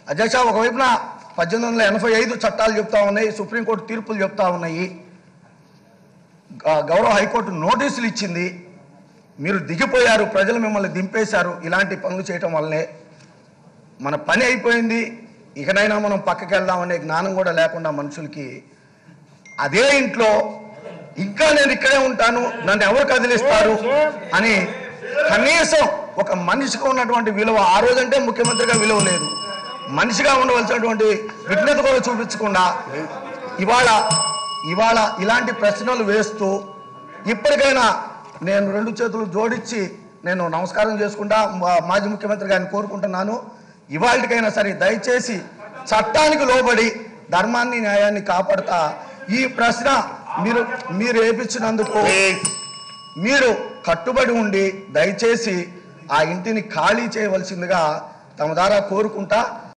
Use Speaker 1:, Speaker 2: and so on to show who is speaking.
Speaker 1: అధ్యక్ష ఒకవైపున పద్దెనిమిది వందల ఎనభై ఐదు చట్టాలు చెప్తా ఉన్నాయి సుప్రీంకోర్టు తీర్పులు చెప్తా ఉన్నాయి గ- గౌరవ హైకోర్టు నోటీసులు ఇచ్చింది మీరు దిగిపోయారు ప్రజలు మిమ్మల్ని దింపేశారు ఇలాంటి పనులు చేయటం వల్లనే మన పని అయిపోయింది ఇకనైనా మనం పక్కకి వెళ్దామనే జ్ఞానం కూడా లేకుండా మనుషులకి అదే ఇంట్లో ఇంకా నేను ఇక్కడే ఉంటాను నన్ను ఎవరు కదిలిస్తారు అని కనీసం ఒక మనిషికి ఉన్నటువంటి విలువ ఆ రోజంటే ముఖ్యమంత్రిగా విలువ లేదు మనిషిగా ఉండవలసినటువంటి విఘ్నత కూడా చూపించకుండా ఇవాళ ఇవాళ ఇలాంటి ప్రశ్నలు వేస్తూ ఇప్పటికైనా నేను రెండు చేతులు జోడించి నేను నమస్కారం చేసుకుంటా మా- మాజీ ముఖ్యమంత్రి గారిని కోరుకుంటున్నాను ఇవాళకైనా సరే దయచేసి చట్టానికి లోబడి ధర్మాన్ని న్యాయాన్ని కాపాడుతా ఈ ప్రశ్న మీరు మీరు వేపించినందుకు మీరు కట్టుబడి ఉండి దయచేసి ఆ ఇంటిని ఖాళీ చేయవలసిందిగా తమ ద్వారా కోరుకుంటా